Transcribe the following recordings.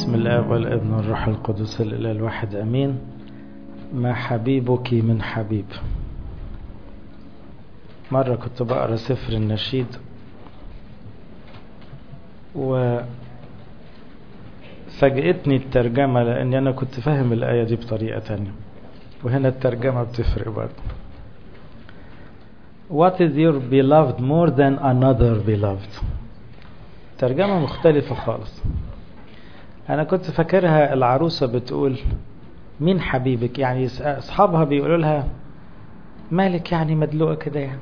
بسم الآب والابن والروح القدس الإله الواحد أمين ما حبيبك من حبيب مرة كنت بقرأ سفر النشيد و فاجئتني الترجمة لأني أنا كنت فاهم الآية دي بطريقة تانية وهنا الترجمة بتفرق برضه What is your beloved more than another beloved ترجمة مختلفة خالص أنا كنت فاكرها العروسة بتقول مين حبيبك يعني أصحابها بيقولوا لها مالك يعني مدلوقة كده يعني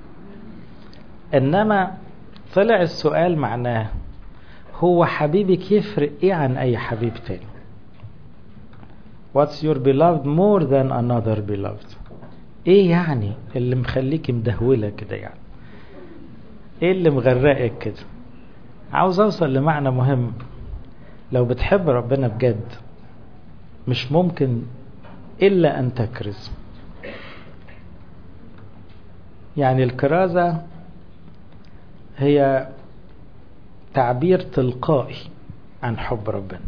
إنما طلع السؤال معناه هو حبيبك يفرق إيه عن أي حبيب تاني What's your beloved more than another beloved ايه يعني اللي مخليك مدهولة كده يعني ايه اللي مغرقك كده عاوز اوصل لمعنى مهم لو بتحب ربنا بجد مش ممكن الا ان تكرز يعني الكرازة هي تعبير تلقائي عن حب ربنا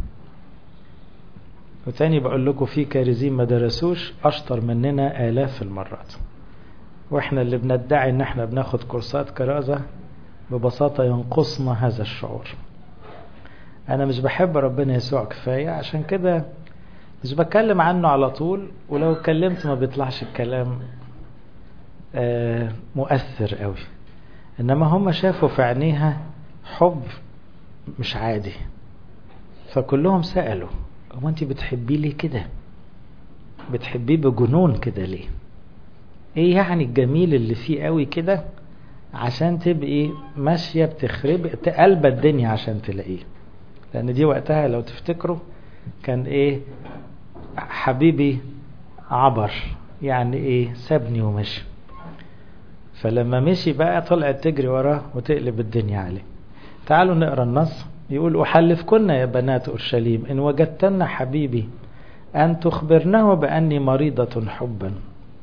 وتاني بقول لكم في كارزين ما درسوش اشطر مننا الاف المرات واحنا اللي بندعي ان احنا بناخد كورسات كرازة ببساطة ينقصنا هذا الشعور انا مش بحب ربنا يسوع كفاية عشان كده مش بتكلم عنه على طول ولو اتكلمت ما بيطلعش الكلام آه مؤثر قوي انما هم شافوا في عينيها حب مش عادي فكلهم سألوا هو انت بتحبيه ليه كده بتحبيه بجنون كده ليه ايه يعني الجميل اللي فيه قوي كده عشان تبقي ماشية بتخرب تقلب الدنيا عشان تلاقيه لان دي وقتها لو تفتكروا كان ايه حبيبي عبر يعني ايه سابني ومشي فلما مشي بقى طلعت تجري وراه وتقلب الدنيا عليه تعالوا نقرا النص يقول أحلفكن يا بنات أورشليم إن وجدتن حبيبي أن تخبرنه بأني مريضة حبا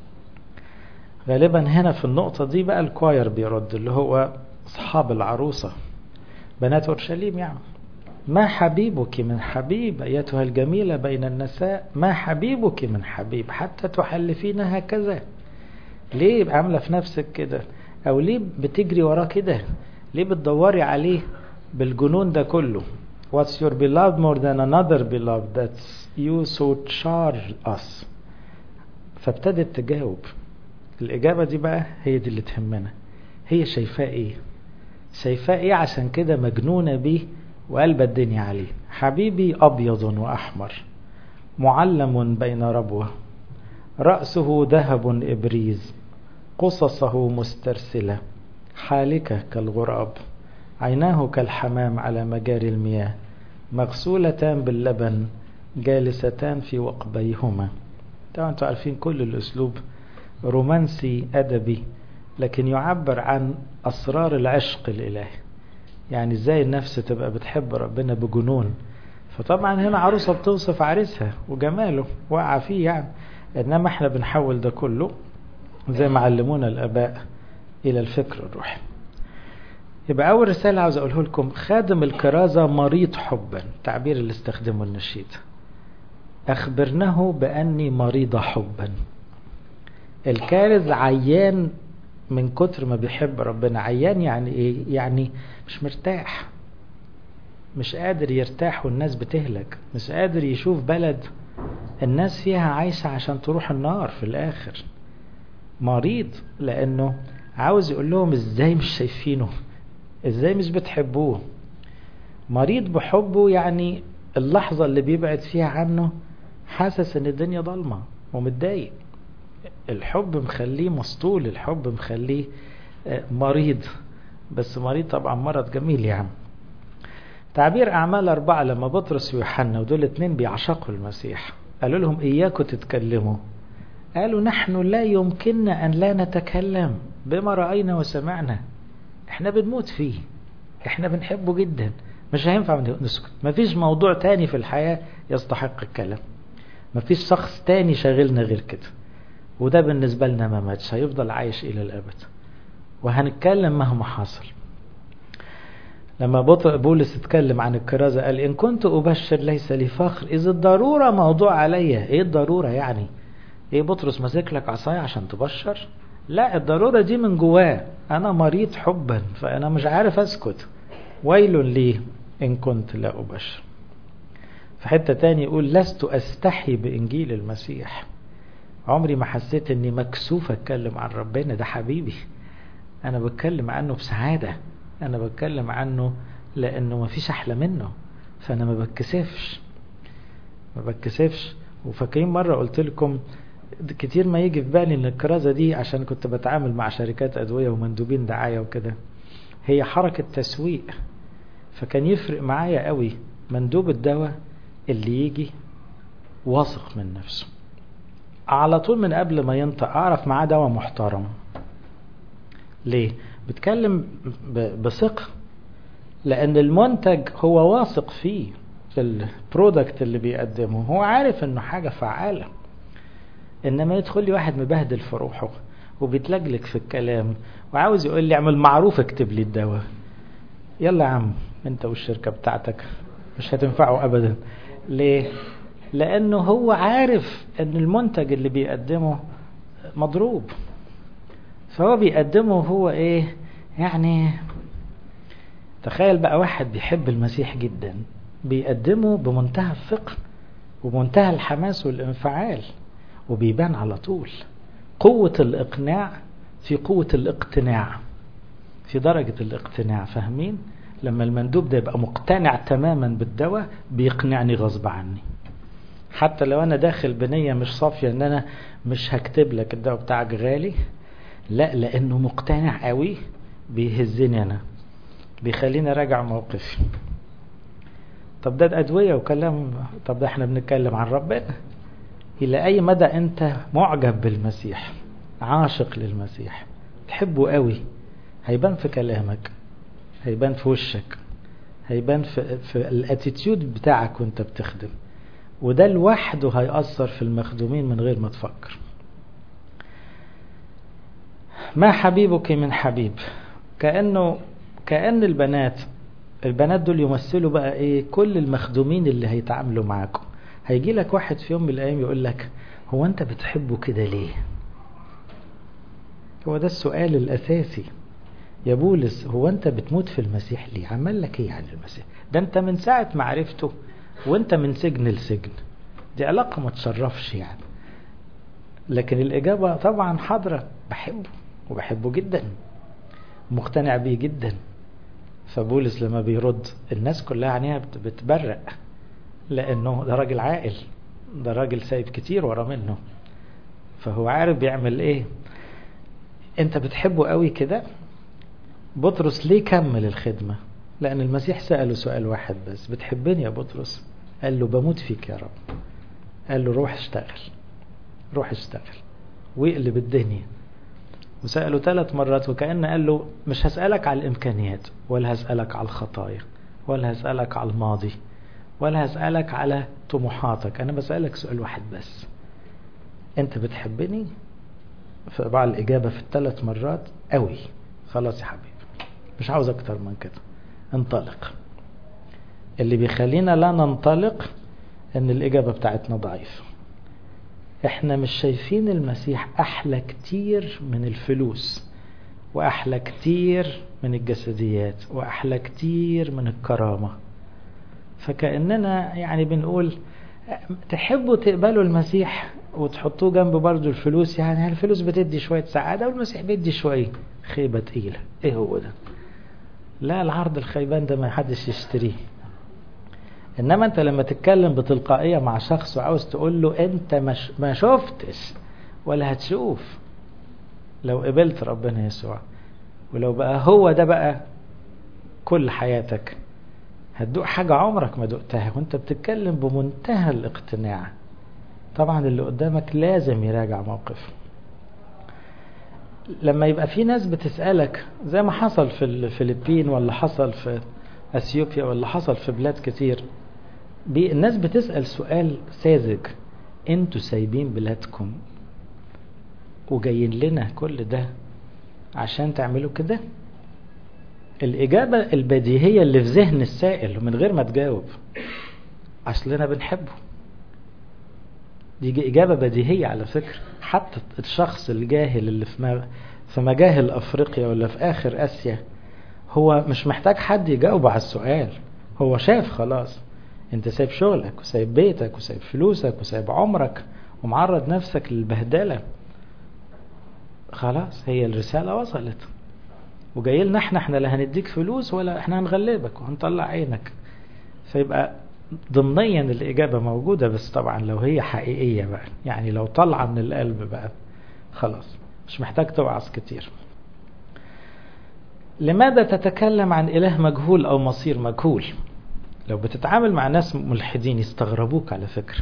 غالبا هنا في النقطة دي بقى الكواير بيرد اللي هو أصحاب العروسة بنات أورشليم يعني ما حبيبك من حبيب أيتها الجميلة بين النساء ما حبيبك من حبيب حتى تحلفين هكذا ليه عاملة في نفسك كده أو ليه بتجري وراه كده ليه بتدوري عليه بالجنون ده كله What's your beloved more than another beloved that you so charge us فابتدت تجاوب الإجابة دي بقى هي دي اللي تهمنا هي شايفاه إيه شايفاه إيه عشان كده مجنونة بيه وقلب الدنيا عليه حبيبي أبيض وأحمر معلم بين ربوة رأسه ذهب إبريز قصصه مسترسلة حالكة كالغراب عيناه كالحمام على مجاري المياه مغسولتان باللبن جالستان في وقبيهما طبعا انتوا عارفين كل الاسلوب رومانسي ادبي لكن يعبر عن اسرار العشق الالهي يعني ازاي النفس تبقى بتحب ربنا بجنون فطبعا هنا عروسه بتوصف عريسها وجماله واقعه فيه يعني انما احنا بنحول ده كله زي ما علمونا الاباء الى الفكر الروحي يبقى أول رسالة عاوز أقوله لكم خادم الكرازة مريض حبا تعبير اللي استخدمه النشيد أخبرنه بأني مريضة حبا الكارز عيان من كتر ما بيحب ربنا عيان يعني إيه يعني مش مرتاح مش قادر يرتاح والناس بتهلك مش قادر يشوف بلد الناس فيها عايشة عشان تروح النار في الآخر مريض لأنه عاوز يقول لهم ازاي مش شايفينه ازاي مش بتحبوه مريض بحبه يعني اللحظة اللي بيبعد فيها عنه حاسس ان الدنيا ضلمة ومتضايق الحب مخليه مسطول الحب مخليه مريض بس مريض طبعا مرض جميل يعني تعبير أعمال أربعة لما بطرس ويوحنا ودول اتنين بيعشقوا المسيح قالوا لهم إياكم تتكلموا قالوا نحن لا يمكننا أن لا نتكلم بما رأينا وسمعنا احنا بنموت فيه احنا بنحبه جدا مش هينفع نسكت مفيش موضوع تاني في الحياة يستحق الكلام مفيش شخص تاني شاغلنا غير كده وده بالنسبة لنا ما ماتش هيفضل عايش إلى الأبد وهنتكلم مهما حصل لما بولس اتكلم عن الكرازة قال إن كنت أبشر ليس لي فخر إذ الضرورة موضوع عليا إيه الضرورة يعني إيه بطرس ماسك لك عصاية عشان تبشر لا الضرورة دي من جواه أنا مريض حبا فأنا مش عارف أسكت ويل لي إن كنت لا أبشر في حتة تاني يقول لست أستحي بإنجيل المسيح عمري ما حسيت إني مكسوف أتكلم عن ربنا ده حبيبي أنا بتكلم عنه بسعادة أنا بتكلم عنه لأنه ما فيش أحلى منه فأنا ما بتكسفش ما بتكسفش وفاكرين مرة قلت لكم كتير ما يجي في بالي ان الكرازة دي عشان كنت بتعامل مع شركات أدوية ومندوبين دعاية وكده هي حركة تسويق فكان يفرق معايا قوي مندوب الدواء اللي يجي واثق من نفسه على طول من قبل ما ينطق اعرف معاه دواء محترم ليه بتكلم بثقة لان المنتج هو واثق فيه في البرودكت اللي بيقدمه هو عارف انه حاجة فعالة انما يدخل لي واحد مبهدل في روحه وبيتلجلج في الكلام وعاوز يقول لي اعمل معروف اكتب لي الدواء يلا يا عم انت والشركة بتاعتك مش هتنفعه ابدا ليه لانه هو عارف ان المنتج اللي بيقدمه مضروب فهو بيقدمه هو ايه يعني تخيل بقى واحد بيحب المسيح جدا بيقدمه بمنتهى الثقة ومنتهى الحماس والانفعال وبيبان على طول قوة الإقناع في قوة الاقتناع في درجة الاقتناع فاهمين لما المندوب ده يبقى مقتنع تماما بالدواء بيقنعني غصب عني حتى لو انا داخل بنية مش صافية ان انا مش هكتب لك الدواء بتاعك غالي لا لانه مقتنع قوي بيهزني انا بيخليني راجع موقفي طب ده ادوية وكلام طب ده احنا بنتكلم عن ربنا الى اي مدى انت معجب بالمسيح عاشق للمسيح تحبه قوي هيبان في كلامك هيبان في وشك هيبان في, في الاتيتيود بتاعك وانت بتخدم وده لوحده هيأثر في المخدومين من غير ما تفكر ما حبيبك من حبيب كأنه كأن البنات البنات دول يمثلوا بقى ايه كل المخدومين اللي هيتعاملوا معاكم هيجي لك واحد في يوم من الايام يقول لك هو انت بتحبه كده ليه هو ده السؤال الاساسي يا بولس هو انت بتموت في المسيح ليه عمل لك ايه يعني المسيح ده انت من ساعة ما عرفته وانت من سجن لسجن دي علاقة ما تشرفش يعني لكن الإجابة طبعا حاضرة بحبه وبحبه جدا مقتنع بيه جدا فبولس لما بيرد الناس كلها عينيها بتبرق لأنه ده راجل عاقل ده راجل سايب كتير ورا منه فهو عارف بيعمل ايه انت بتحبه قوي كده بطرس ليه كمل الخدمة لأن المسيح سأله سؤال واحد بس بتحبني يا بطرس قال له بموت فيك يا رب قال له روح اشتغل روح اشتغل واقلب الدنيا وسأله ثلاث مرات وكأن قال له مش هسألك على الإمكانيات ولا هسألك على الخطايا ولا هسألك على الماضي ولا هسألك على طموحاتك أنا بسألك سؤال واحد بس أنت بتحبني فبقى الإجابة في الثلاث مرات قوي خلاص يا حبيبي مش عاوز أكتر من كده انطلق اللي بيخلينا لا ننطلق ان الإجابة بتاعتنا ضعيفة احنا مش شايفين المسيح أحلى كتير من الفلوس وأحلى كتير من الجسديات وأحلى كتير من الكرامة فكأننا يعني بنقول تحبوا تقبلوا المسيح وتحطوه جنب برضه الفلوس يعني الفلوس بتدي شوية سعادة والمسيح بيدي شوية خيبة تقيلة ايه هو ده لا العرض الخيبان ده ما حدش يشتريه انما انت لما تتكلم بتلقائية مع شخص وعاوز تقول له انت مش ما شفتش ولا هتشوف لو قبلت ربنا يسوع ولو بقى هو ده بقى كل حياتك هتدوق حاجة عمرك ما دقتها وانت بتتكلم بمنتهى الاقتناع طبعا اللي قدامك لازم يراجع موقفه لما يبقى في ناس بتسألك زي ما حصل في الفلبين ولا حصل في اثيوبيا ولا حصل في بلاد كتير الناس بتسأل سؤال ساذج انتوا سايبين بلادكم وجايين لنا كل ده عشان تعملوا كده الإجابة البديهية اللي في ذهن السائل من غير ما تجاوب أصلنا بنحبه دي إجابة بديهية على فكرة حتى الشخص الجاهل اللي في في مجاهل أفريقيا ولا في آخر آسيا هو مش محتاج حد يجاوب على السؤال هو شاف خلاص انت سايب شغلك وسايب بيتك وسايب فلوسك وسايب عمرك ومعرض نفسك للبهدلة خلاص هي الرسالة وصلت وجاي لنا احنا احنا لا هنديك فلوس ولا احنا هنغلبك وهنطلع عينك فيبقى ضمنيا الإجابة موجودة بس طبعا لو هي حقيقية بقى يعني لو طالعة من القلب بقى خلاص مش محتاج توعظ كتير لماذا تتكلم عن إله مجهول أو مصير مجهول لو بتتعامل مع ناس ملحدين يستغربوك على فكرة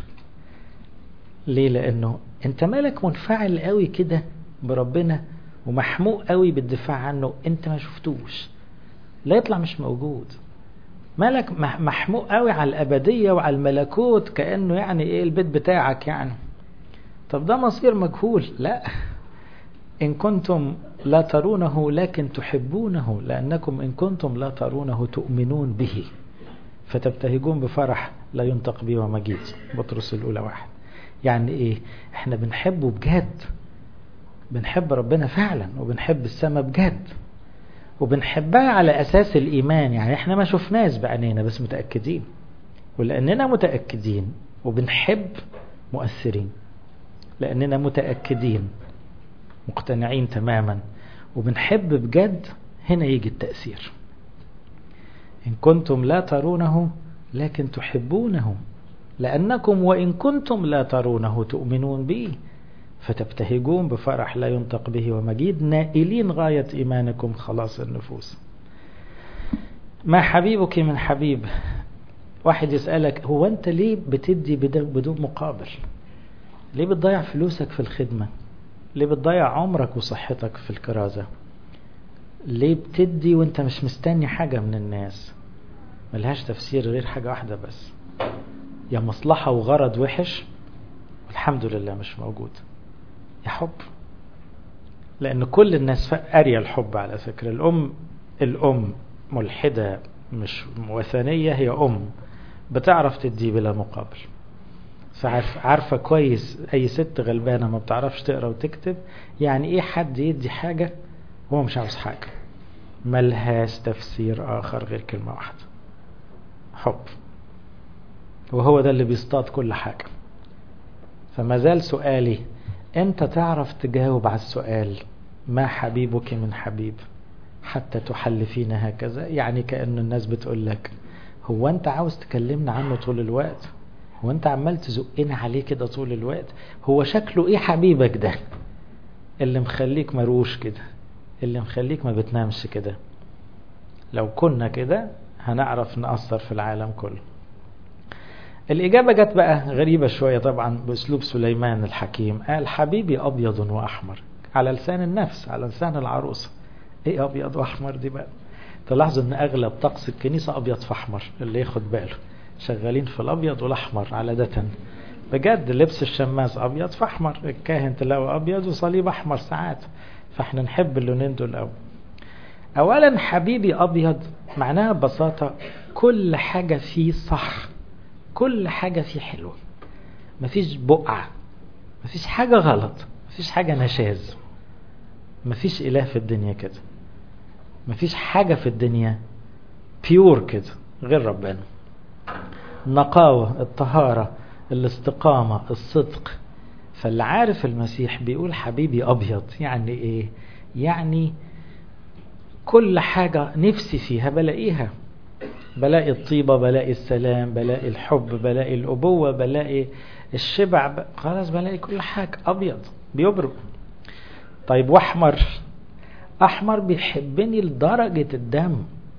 ليه لأنه أنت مالك منفعل قوي كده بربنا ومحموق قوي بالدفاع عنه أنت ما شفتوش لا يطلع مش موجود مالك محموق قوي على الأبدية وعلى الملكوت كأنه يعني إيه البيت بتاعك يعني طب ده مصير مجهول لا إن كنتم لا ترونه لكن تحبونه لأنكم إن كنتم لا ترونه تؤمنون به فتبتهجون بفرح لا ينطق به ومجيد بطرس الأولى واحد يعني إيه إحنا بنحبه بجد بنحب ربنا فعلا وبنحب السماء بجد وبنحبها على أساس الإيمان يعني إحنا ما شفناش بعينينا بس متأكدين ولأننا متأكدين وبنحب مؤثرين لأننا متأكدين مقتنعين تماما وبنحب بجد هنا يجي التأثير إن كنتم لا ترونه لكن تحبونه لأنكم وإن كنتم لا ترونه تؤمنون به فتبتهجون بفرح لا ينطق به ومجيد نائلين غاية إيمانكم خلاص النفوس ما حبيبك من حبيب واحد يسألك هو أنت ليه بتدي بدون مقابل ليه بتضيع فلوسك في الخدمة ليه بتضيع عمرك وصحتك في الكرازة ليه بتدي وانت مش مستني حاجة من الناس ملهاش تفسير غير حاجة واحدة بس يا مصلحة وغرض وحش والحمد لله مش موجود يا حب لأن كل الناس قارية الحب على فكرة الأم الأم ملحدة مش وثنية هي أم بتعرف تدي بلا مقابل فعارف عارفة كويس أي ست غلبانة ما بتعرفش تقرأ وتكتب يعني إيه حد يدي حاجة هو مش عاوز حاجة ملهاش تفسير آخر غير كلمة واحدة حب وهو ده اللي بيصطاد كل حاجة فما زال سؤالي انت تعرف تجاوب على السؤال ما حبيبك من حبيب حتى تحلفين هكذا يعني كأن الناس بتقول لك هو انت عاوز تكلمنا عنه طول الوقت هو انت عمال تزقنا عليه كده طول الوقت هو شكله ايه حبيبك ده اللي مخليك مروش كده اللي مخليك ما بتنامش كده لو كنا كده هنعرف نأثر في العالم كله الإجابة جت بقى غريبة شوية طبعا بأسلوب سليمان الحكيم قال حبيبي أبيض وأحمر على لسان النفس على لسان العروسة إيه أبيض وأحمر دي بقى تلاحظوا أن أغلب طقس الكنيسة أبيض في أحمر اللي ياخد باله شغالين في الأبيض والأحمر عادة بجد لبس الشماس أبيض في أحمر الكاهن تلاقوا أبيض وصليب أحمر ساعات فاحنا نحب اللونين دول قوي أولا حبيبي أبيض معناها ببساطة كل حاجة فيه صح كل حاجة فيه حلوة مفيش بقعة مفيش حاجة غلط مفيش حاجة نشاز مفيش إله في الدنيا كده مفيش حاجة في الدنيا بيور كده غير ربنا النقاوة الطهارة الاستقامة الصدق فاللي عارف المسيح بيقول حبيبي أبيض يعني إيه يعني كل حاجة نفسي فيها بلاقيها بلاقي الطيبة بلاقي السلام بلاقي الحب بلاقي الأبوة بلاقي الشبع خلاص بلاقي كل حاجة أبيض بيبرق طيب وأحمر أحمر بيحبني لدرجة الدم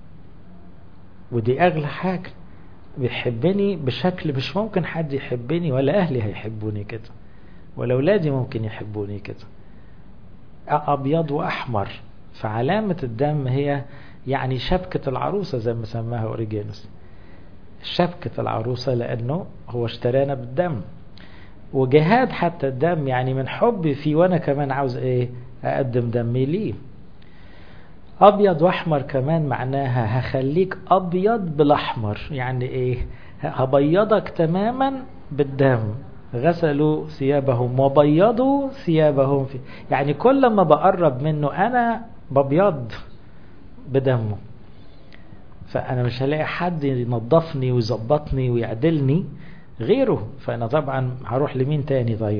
ودي أغلى حاجة بيحبني بشكل مش ممكن حد يحبني ولا أهلي هيحبوني كده ولا أولادي ممكن يحبوني كده أبيض وأحمر فعلامة الدم هي يعني شبكة العروسة زي ما سماها أوريجينوس شبكة العروسة لأنه هو اشترانا بالدم وجهاد حتى الدم يعني من حبي فيه وأنا كمان عاوز إيه أقدم دمي ليه ابيض واحمر كمان معناها هخليك ابيض بالاحمر يعني ايه هبيضك تماما بالدم غسلوا ثيابهم وبيضوا ثيابهم في يعني كل ما بقرب منه انا ببيض بدمه فانا مش هلاقي حد ينظفني ويظبطني ويعدلني غيره فانا طبعا هروح لمين تاني طيب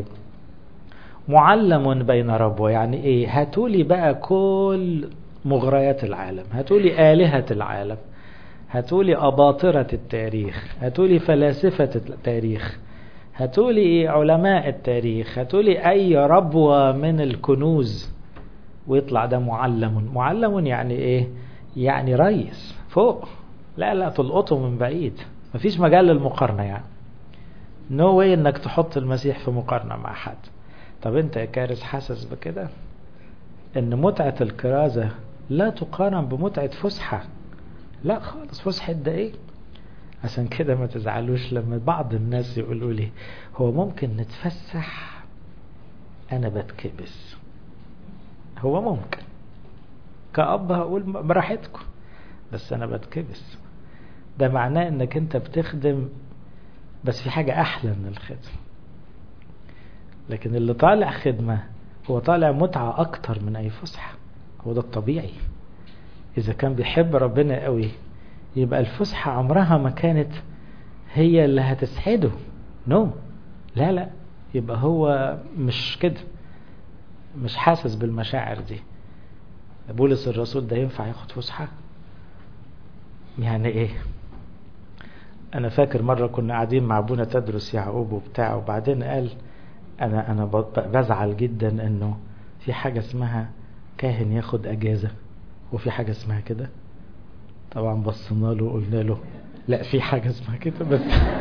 معلم بين ربوة يعني ايه هاتولي بقى كل مغريات العالم هاتولي آلهة العالم هاتولي أباطرة التاريخ هاتولي فلاسفة التاريخ هاتولي علماء التاريخ هاتولي أي ربوة من الكنوز ويطلع ده معلم معلم يعني إيه يعني ريس فوق لا لا تلقطه من بعيد مفيش مجال للمقارنة يعني نو no واي انك تحط المسيح في مقارنة مع حد طب انت يا كارث حاسس بكده ان متعة الكرازة لا تقارن بمتعة فسحة لا خالص فسحة ده ايه عشان كده ما تزعلوش لما بعض الناس يقولوا لي هو ممكن نتفسح انا بتكبس هو ممكن كأب هقول براحتكم بس انا بتكبس ده معناه انك انت بتخدم بس في حاجة احلى من الخدمة لكن اللي طالع خدمة هو طالع متعة اكتر من اي فسحة هو ده الطبيعي اذا كان بيحب ربنا قوي يبقى الفسحة عمرها ما كانت هي اللي هتسعده نو no. لا لا يبقى هو مش كده مش حاسس بالمشاعر دي بولس الرسول ده ينفع ياخد فسحة يعني ايه انا فاكر مرة كنا قاعدين مع ابونا تدرس يعقوب وبتاع وبعدين قال انا انا بزعل جدا انه في حاجة اسمها كاهن ياخد اجازة وفي حاجة اسمها كده طبعا بصينا له وقلنا له لا في حاجة اسمها كده بس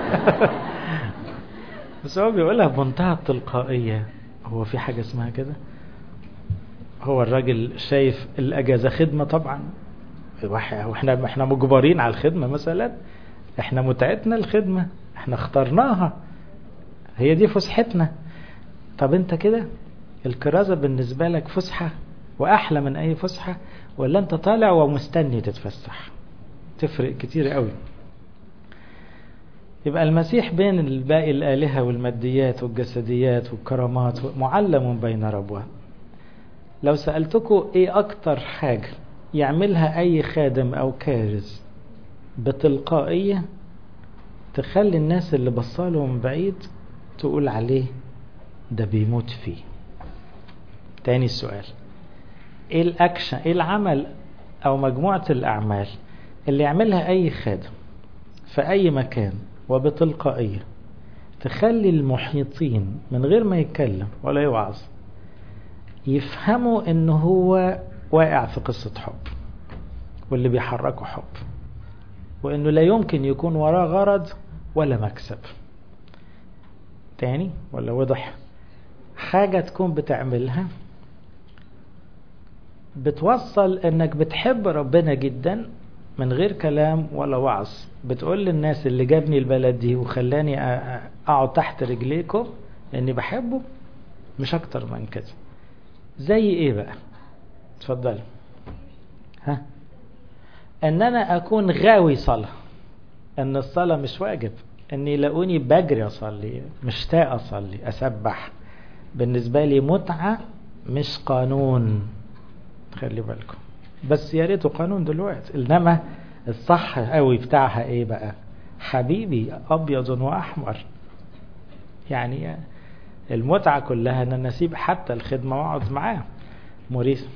بس هو بيقولها بمنتهى التلقائية هو في حاجة اسمها كده هو الراجل شايف الأجازة خدمة طبعا واحنا احنا مجبرين على الخدمة مثلا احنا متعتنا الخدمة احنا اخترناها هي دي فسحتنا طب انت كده الكرازة بالنسبة لك فسحة واحلى من اي فسحة ولا انت طالع ومستني تتفسح تفرق كتير قوي يبقى المسيح بين الباقي الآلهة والماديات والجسديات والكرامات معلم بين ربوة لو سألتكم ايه اكتر حاجة يعملها اي خادم او كارز بتلقائية تخلي الناس اللي بصاله من بعيد تقول عليه ده بيموت فيه تاني السؤال ايه الاكشن ايه العمل او مجموعة الاعمال اللي يعملها اي خادم في اي مكان وبتلقائية تخلي المحيطين من غير ما يتكلم ولا يوعظ يفهموا ان هو واقع في قصة حب واللي بيحركه حب وانه لا يمكن يكون وراه غرض ولا مكسب تاني ولا وضح حاجة تكون بتعملها بتوصل انك بتحب ربنا جدا من غير كلام ولا وعظ بتقول للناس اللي جابني البلد دي وخلاني اقعد تحت رجليكم اني بحبه مش اكتر من كده زي ايه بقى اتفضل ها ان انا اكون غاوي صلاة ان الصلاة مش واجب ان يلاقوني بجري اصلي مشتاق اصلي اسبح بالنسبة لي متعة مش قانون خلي بالكم بس يا ريته قانون دلوقتي انما الصح قوي بتاعها ايه بقى حبيبي ابيض واحمر يعني المتعة كلها ان انا اسيب حتى الخدمة واقعد معاه موريس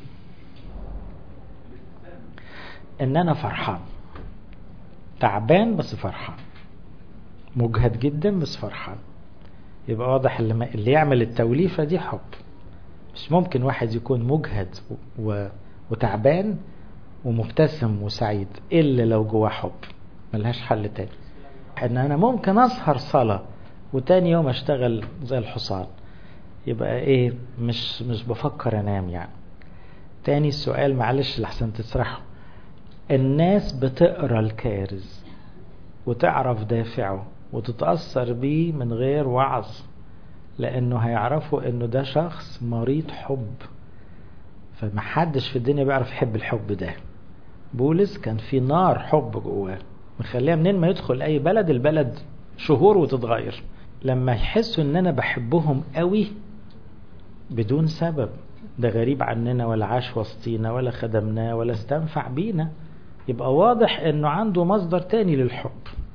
ان انا فرحان تعبان بس فرحان مجهد جدا بس فرحان يبقى واضح اللي, ما اللي يعمل التوليفة دي حب مش ممكن واحد يكون مجهد و... وتعبان ومبتسم وسعيد إلا لو جواه حب ملهاش حل تاني ان انا ممكن اسهر صلاة وتاني يوم اشتغل زي الحصان يبقى ايه مش مش بفكر انام يعني تاني السؤال معلش لحسن تسرحوا الناس بتقرا الكارز وتعرف دافعه وتتأثر بيه من غير وعظ لأنه هيعرفوا أنه ده شخص مريض حب فمحدش في الدنيا بيعرف يحب الحب ده بولس كان في نار حب جواه مخليها منين ما يدخل اي بلد البلد شهور وتتغير لما يحسوا ان انا بحبهم قوي بدون سبب ده غريب عننا ولا عاش وسطينا ولا خدمناه ولا استنفع بينا يبقى واضح انه عنده مصدر تاني للحب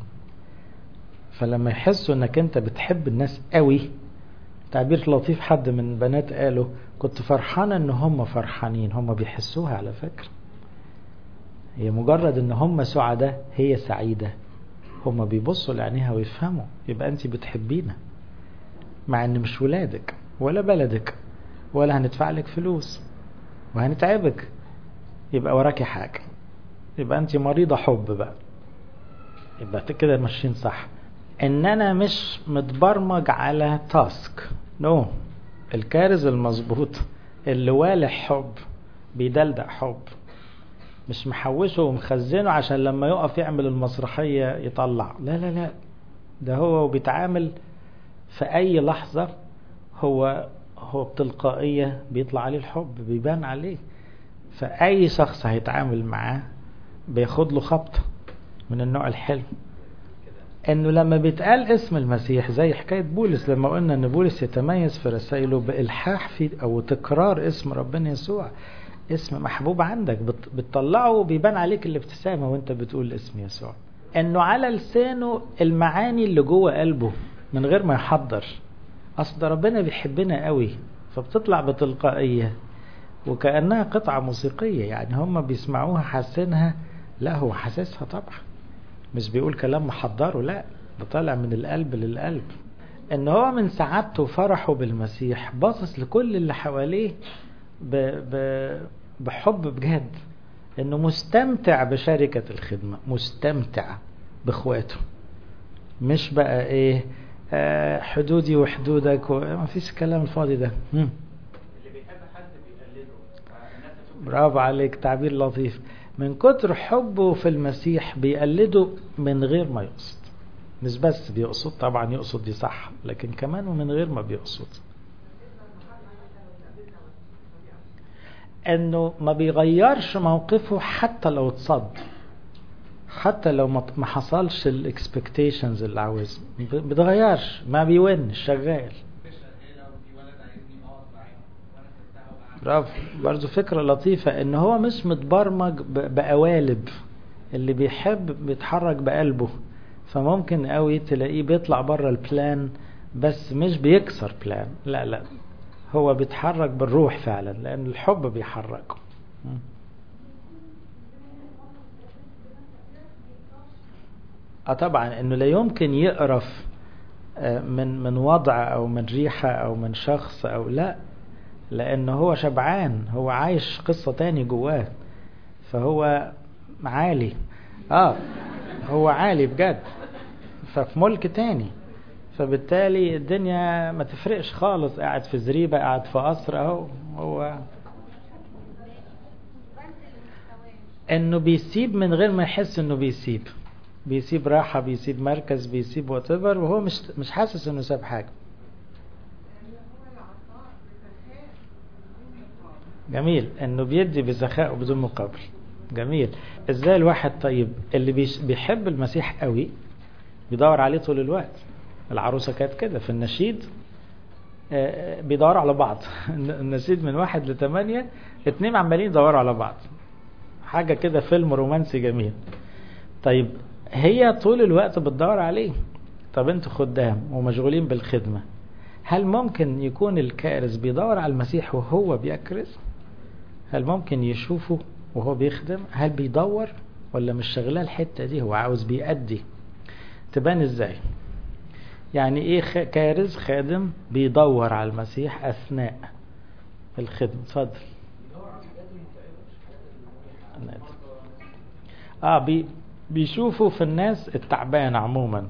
فلما يحسوا انك انت بتحب الناس قوي تعبير لطيف حد من بنات قالوا كنت فرحانة ان هم فرحانين هم بيحسوها على فكرة هي مجرد ان هم سعداء هي سعيدة هم بيبصوا لعينيها ويفهموا يبقى انت بتحبينا مع ان مش ولادك ولا بلدك ولا هندفع لك فلوس وهنتعبك يبقى وراكي حاجة يبقى انت مريضة حب بقى يبقى كده ماشيين صح ان انا مش متبرمج على تاسك نو no. الكارز المظبوط اللي والح حب بيدلدق حب مش محوشه ومخزنه عشان لما يقف يعمل المسرحية يطلع لا لا لا ده هو بيتعامل في اي لحظة هو هو بتلقائية بيطلع عليه الحب بيبان عليه فأي شخص هيتعامل معاه بياخد له خبطة من النوع الحلو انه لما بيتقال اسم المسيح زي حكاية بولس لما قلنا ان بولس يتميز في رسائله بإلحاح في او تكرار اسم ربنا يسوع اسم محبوب عندك بتطلعه وبيبان عليك الابتسامة وانت بتقول اسم يسوع انه على لسانه المعاني اللي جوه قلبه من غير ما يحضر اصل ده ربنا بيحبنا قوي فبتطلع بتلقائية وكأنها قطعة موسيقية يعني هم بيسمعوها حاسينها لا هو حاسسها طبعا مش بيقول كلام محضره لا ده طالع من القلب للقلب ان هو من سعادته وفرحه بالمسيح باصص لكل اللي حواليه ب... ب... بحب بجد انه مستمتع بشركة الخدمة مستمتع باخواته مش بقى ايه آه حدودي وحدودك وما فيش الكلام الفاضي ده مم. برافو عليك تعبير لطيف من كتر حبه في المسيح بيقلده من غير ما يقصد مش بس بيقصد طبعا يقصد دي صح لكن كمان ومن غير ما بيقصد انه ما بيغيرش موقفه حتى لو اتصد حتى لو ما حصلش الاكسبكتيشنز اللي عاوزها ما بيتغيرش ما بيونش شغال برافو برضو فكرة لطيفة ان هو مش متبرمج بقوالب اللي بيحب بيتحرك بقلبه فممكن قوي تلاقيه بيطلع بره البلان بس مش بيكسر بلان لا لا هو بيتحرك بالروح فعلا لان الحب بيحركه اه طبعا انه لا يمكن يقرف من من وضع او من ريحة او من شخص او لا لان هو شبعان هو عايش قصة تاني جواه فهو عالي اه هو عالي بجد ففي ملك تاني فبالتالي الدنيا ما تفرقش خالص قاعد في زريبة قاعد في قصر اهو هو انه بيسيب من غير ما يحس انه بيسيب بيسيب راحة بيسيب مركز بيسيب واتيفر وهو مش مش حاسس انه ساب حاجة جميل انه بيدي بسخاء وبدون مقابل جميل ازاي الواحد طيب اللي بيحب المسيح قوي بيدور عليه طول الوقت العروسة كانت كده في النشيد بيدوروا على بعض النشيد من واحد لثمانية اتنين عمالين يدوروا على بعض حاجة كده فيلم رومانسي جميل طيب هي طول الوقت بتدور عليه طب انتوا خدام ومشغولين بالخدمة هل ممكن يكون الكارز بيدور على المسيح وهو بيكرز هل ممكن يشوفه وهو بيخدم هل بيدور ولا مش شغلاه الحتة دي هو عاوز بيأدي تبان ازاي يعني ايه كارز خادم بيدور على المسيح اثناء الخدمة اتفضل اه بي بيشوفوا في الناس التعبان عموما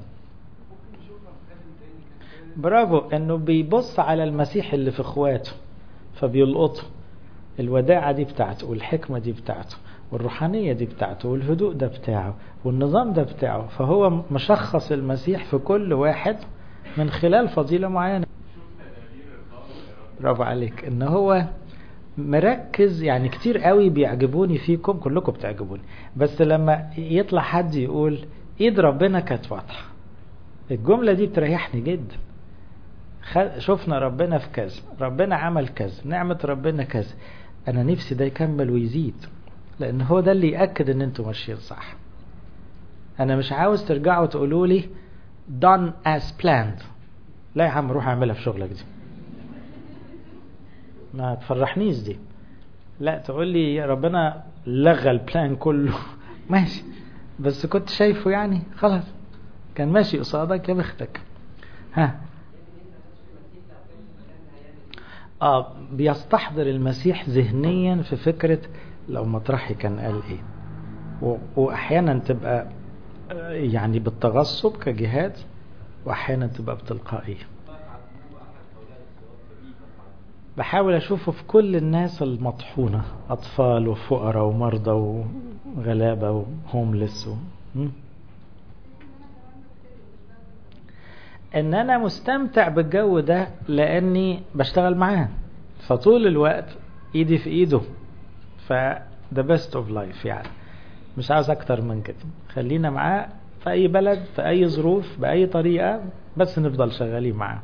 برافو انه بيبص على المسيح اللي في اخواته فبيلقطه الوداعة دي بتاعته والحكمة دي بتاعته والروحانية دي بتاعته والهدوء ده بتاعه والنظام ده بتاعه فهو مشخص المسيح في كل واحد من خلال فضيلة معينة برافو عليك ان هو مركز يعني كتير قوي بيعجبوني فيكم كلكم بتعجبوني بس لما يطلع حد يقول ايد ربنا كانت واضحه الجمله دي بتريحني جدا شفنا ربنا في كذا ربنا عمل كذا نعمه ربنا كذا انا نفسي ده يكمل ويزيد لان هو ده اللي ياكد ان انتوا ماشيين صح انا مش عاوز ترجعوا تقولوا لي done as planned لا يا عم روح اعملها في شغلك دي ما تفرحنيش دي لا تقول لي ربنا لغى البلان كله ماشي بس كنت شايفه يعني خلاص كان ماشي قصادك يا بختك ها اه بيستحضر المسيح ذهنيا في فكرة لو مطرحي كان قال ايه واحيانا تبقى يعني بالتغصب كجهاد واحيانا تبقى بتلقائيه بحاول اشوفه في كل الناس المطحونة اطفال وفقراء ومرضى وغلابة وهوملس و... ان انا مستمتع بالجو ده لاني بشتغل معاه فطول الوقت ايدي في ايده ف the best of life يعني مش عاوز اكتر من كده خلينا معاه في اي بلد في اي ظروف باي طريقة بس نفضل شغالين معاه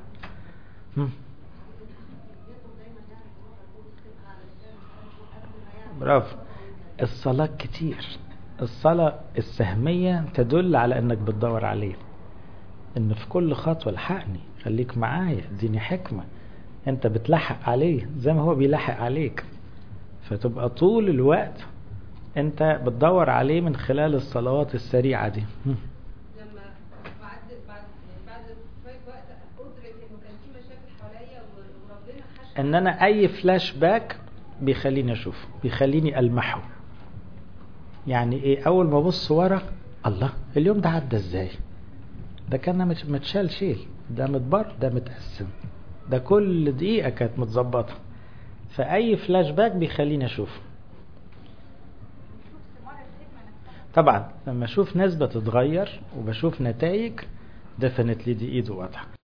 برافو الصلاة كتير الصلاة السهمية تدل على انك بتدور عليه ان في كل خطوة الحقني خليك معايا اديني حكمة انت بتلحق عليه زي ما هو بيلحق عليك فتبقى طول الوقت انت بتدور عليه من خلال الصلوات السريعة دي لما بعد بعد بعد شويه وقت ادرك انه كان في مشاكل حواليا وربنا حش ان انا اي فلاش باك بيخليني اشوفه بيخليني المحه يعني ايه اول ما ابص ورا الله اليوم ده عدى ازاي ده كان متشال شيل ده متبر ده متقسم ده كل دقيقة كانت متظبطة فأي فلاش باك بيخليني أشوفه طبعا لما أشوف ناس بتتغير وبشوف نتائج ديفنتلي دي إيده واضحة